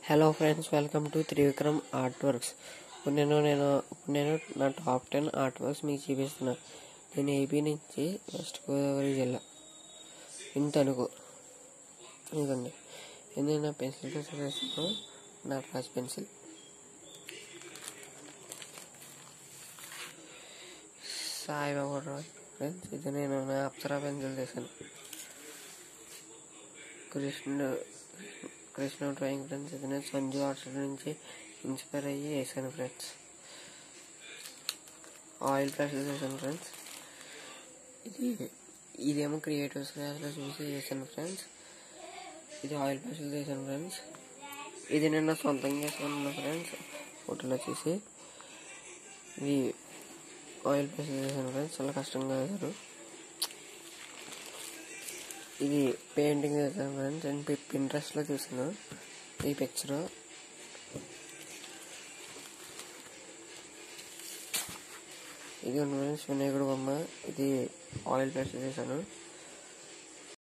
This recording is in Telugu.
hello friends welcome to Trivikram art works ఇప్పుడు నేను నేను ఇప్పుడు నేను నా టాప్ టెన్ ఆర్ట్ వర్క్స్ మీకు చూపిస్తున్నా నేను ఏపీ నుంచి వెస్ట్ గోదావరి జిల్లా ఇంత అనుకో ఇదిగోండి ఇది నా పెన్సిల్తో చూపిస్తాను నా క్లాస్ పెన్సిల్ సాయిబాబా రాయ్ ఫ్రెండ్స్ ఇది నేను నా అప్సరా పెన్సిల్ చేశాను కృష్ణుడు కృష్ణ డ్రాయింగ్ ఫ్రెండ్స్ ఇది నేను సంజు ఆర్ట్స్ నుంచి ఇన్స్పైర్ అయ్యి వేసాను ఫ్రెండ్స్ ఆయిల్ ప్లాస్టర్ చేశాను ఫ్రెండ్స్ ఇది ఇదేమో క్రియేటివ్స్ క్లాస్లో చూసి చేశాను ఫ్రెండ్స్ ఇది ఆయిల్ ప్లాస్టర్ చేశాను ఫ్రెండ్స్ ఇది నేను సొంతంగా చేసుకున్నాను ఫ్రెండ్స్ ఫోటోలో చూసి ఇది ఆయిల్ ప్లాస్టర్ చేశాను ఫ్రెండ్స్ చాలా కష్టంగా వేశారు ఇది పెయింటింగ్ చేశాను ఫ్రెండ్స్ అండ్ పింట్రెస్ట్లో చూసాను ఈ పిక్చర్ ఇది ఫ్రెండ్స్ వినాయకుడు బొమ్మ ఇది ఆయిల్ పేస్ట్ చేశాను